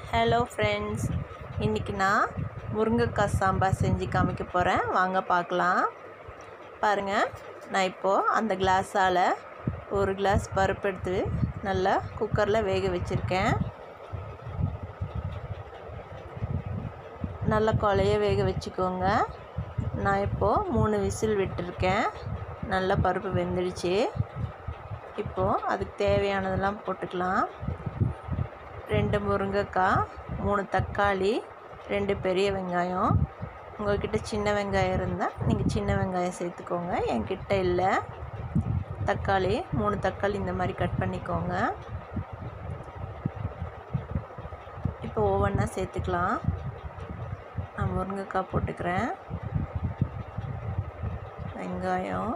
hello friends இன்றைக்கி நான் முருங்கைக்காய் சாம்பார் செஞ்சு காமிக்க போகிறேன் வாங்க பார்க்கலாம் பாருங்கள் நான் இப்போது அந்த கிளாஸால் ஒரு கிளாஸ் பருப்பு எடுத்து நல்லா குக்கரில் வேக வச்சுருக்கேன் நல்லா கொலைய வேக வச்சுக்கோங்க நான் இப்போது மூணு விசில் விட்டுருக்கேன் நல்லா பருப்பு வெந்துடுச்சு இப்போது அதுக்கு தேவையானதெல்லாம் போட்டுக்கலாம் ரெண்டு முருங்கைக்காய் மூணு தக்காளி ரெண்டு பெரிய வெங்காயம் உங்கள்கிட்ட சின்ன வெங்காயம் இருந்தால் நீங்கள் சின்ன வெங்காயம் சேர்த்துக்கோங்க என்கிட்ட இல்லை தக்காளி மூணு தக்காளி இந்த மாதிரி கட் பண்ணிக்கோங்க இப்போ ஒவ்வொன்றா சேர்த்துக்கலாம் நான் முருங்கைக்காய் போட்டுக்கிறேன் வெங்காயம்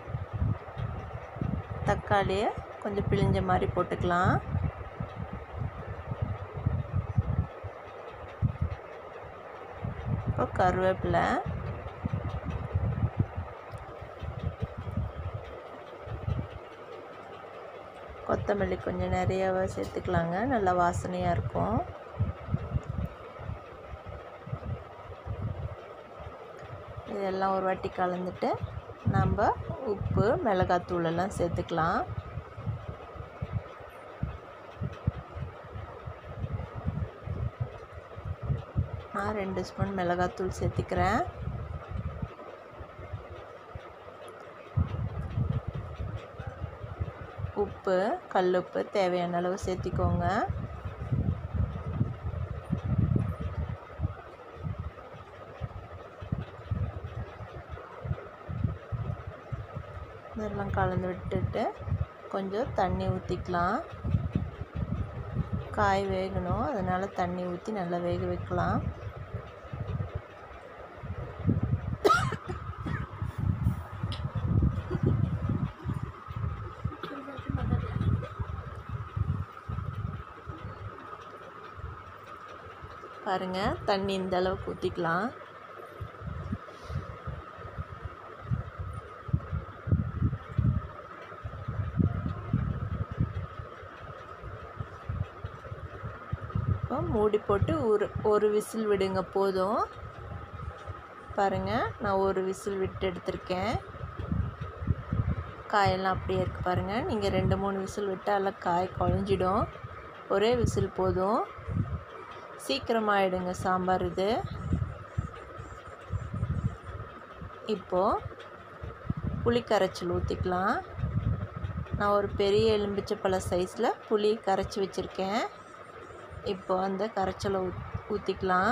தக்காளியை கொஞ்சம் பிழிஞ்ச மாதிரி போட்டுக்கலாம் இப்போ கருவேப்பிலை கொத்தமல்லி கொஞ்சம் நிறையாவே சேர்த்துக்கலாங்க நல்லா வாசனையாக இருக்கும் இதெல்லாம் ஒரு வாட்டி கலந்துட்டு நம்ம உப்பு மிளகாத்தூள் எல்லாம் சேர்த்துக்கலாம் நான் ரெண்டு ஸ்பூன் மிளகாத்தூள் சேர்த்துக்கிறேன் உப்பு கல்லுப்பு தேவையான அளவு சேர்த்திக்கோங்க இதெல்லாம் கலந்து விட்டுட்டு கொஞ்சம் தண்ணி ஊற்றிக்கலாம் காய் வேகணும் அதனால் தண்ணி ஊற்றி நல்லா வேக வைக்கலாம் பாருங்கள் தண்ணி இந்த அளவுக்கு ஊற்றிக்கலாம் இப்போ மூடி போட்டு ஒரு ஒரு விசில் விடுங்க போதும் பாருங்கள் நான் ஒரு விசில் விட்டு எடுத்திருக்கேன் காயெல்லாம் அப்படியே இருக்குது பாருங்கள் நீங்கள் ரெண்டு மூணு விசில் விட்டால் காய் குழஞ்சிடும் ஒரே விசில் போதும் சீக்கிரமாகிடுங்க சாம்பார் இது இப்போது புளி கரைச்சல் ஊற்றிக்கலாம் நான் ஒரு பெரிய எலும்பிச்சப்பழ சைஸில் புளி கரைச்சி வச்சுருக்கேன் இப்போ அந்த கரைச்சலை ஊ ஊற்றிக்கலாம்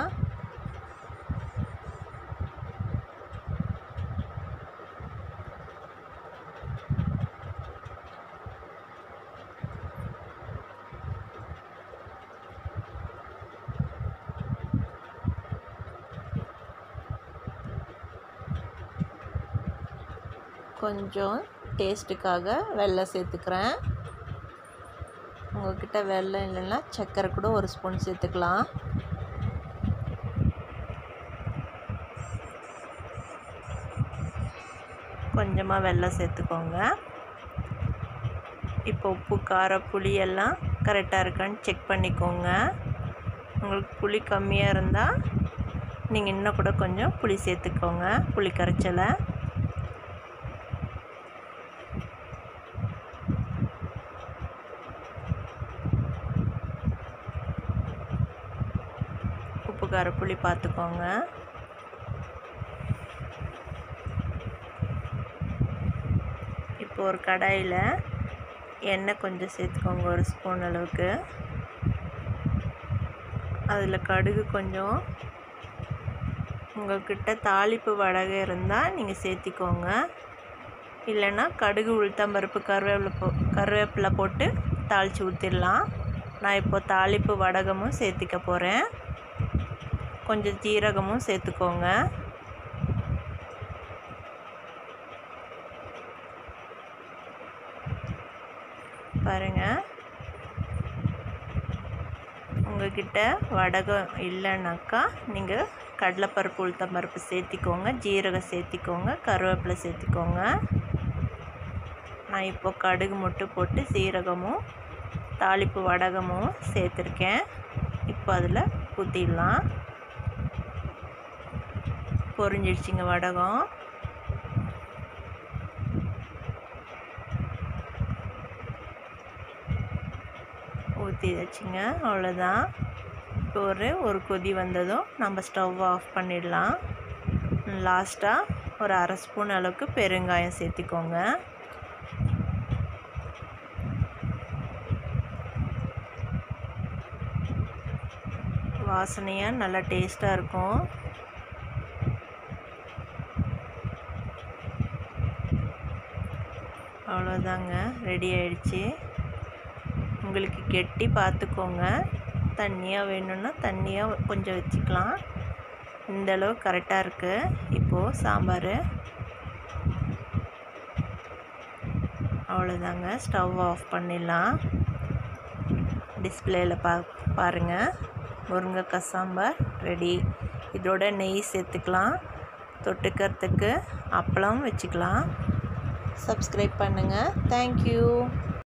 கொஞ்சம் டேஸ்ட்டுக்காக வெல்லம் சேர்த்துக்கிறேன் உங்கள்கிட்ட வெல்லம் இல்லைன்னா சர்க்கரை கூட ஒரு ஸ்பூன் சேர்த்துக்கலாம் கொஞ்சமாக வெல்லம் சேர்த்துக்கோங்க இப்போ உப்பு காரம் புளி எல்லாம் கரெக்டாக இருக்கான்னு செக் பண்ணிக்கோங்க உங்களுக்கு புளி கம்மியாக இருந்தால் நீங்கள் இன்னும் கூட கொஞ்சம் புளி சேர்த்துக்கோங்க புளி கரைச்சலை உப்பு கார புளி பார்த்துக்கோங்க இப்போ ஒரு கடாயில் எண்ணெய் கொஞ்சம் சேர்த்துக்கோங்க ஒரு ஸ்பூன் அளவுக்கு அதில் கடுகு கொஞ்சம் உங்கள்கிட்ட தாளிப்பு வடகை இருந்தால் நீங்கள் சேர்த்திக்கோங்க இல்லைன்னா கடுகு உளுத்தம்பருப்பு கருவேப்பிலை போ கருவேப்பிலை போட்டு தாளித்து ஊற்றிடலாம் நான் இப்போ தாளிப்பு வடகமும் சேர்த்திக்க போகிறேன் கொஞ்சம் ஜீரகமும் சேர்த்துக்கோங்க பாருங்கள் உங்ககிட்ட வடகம் இல்லைனாக்கா நீங்கள் கடலைப்பருப்பு உளுத்தம்பருப்பு சேர்த்திக்கோங்க ஜீரகம் சேர்த்திக்கோங்க கருவேப்பிலை சேர்த்திக்கோங்க நான் இப்போ கடுகு மட்டும் போட்டு சீரகமும் தாளிப்பு வடகமும் சேர்த்துருக்கேன் இப்போ இப்போ அதில் ஊற்றிடலாம் பொரிஞ்சிடுச்சிங்க வடகம் ஊற்றி வச்சுங்க அவ்வளோதான் இப்போ ஒரு ஒரு கொதி வந்ததும் நம்ம ஸ்டவ் ஆஃப் பண்ணிடலாம் லாஸ்ட்டாக ஒரு அரை ஸ்பூன் அளவுக்கு பெருங்காயம் சேர்த்திக்கோங்க வாசனையாக நல்லா டேஸ்ட்டாக இருக்கும் அவ்வளோதாங்க ரெடி ஆயிடுச்சு உங்களுக்கு கெட்டி பார்த்துக்கோங்க தண்ணியாக வேணும்னா தண்ணியாக கொஞ்சம் வச்சுக்கலாம் இந்த அளவு கரெக்டாக இருக்குது இப்போது சாம்பார் அவ்வளோதாங்க ஸ்டவ் ஆஃப் பண்ணிடலாம் டிஸ்பிளேயில் பா பாருங்கள் முருங்கைக்காய் சாம்பார் ரெடி இதோட நெய் சேர்த்துக்கலாம் தொட்டுக்கிறதுக்கு அப்பளம் வச்சுக்கலாம் சப்ஸ்கிரைப் பண்ணுங்கள் தேங்க்யூ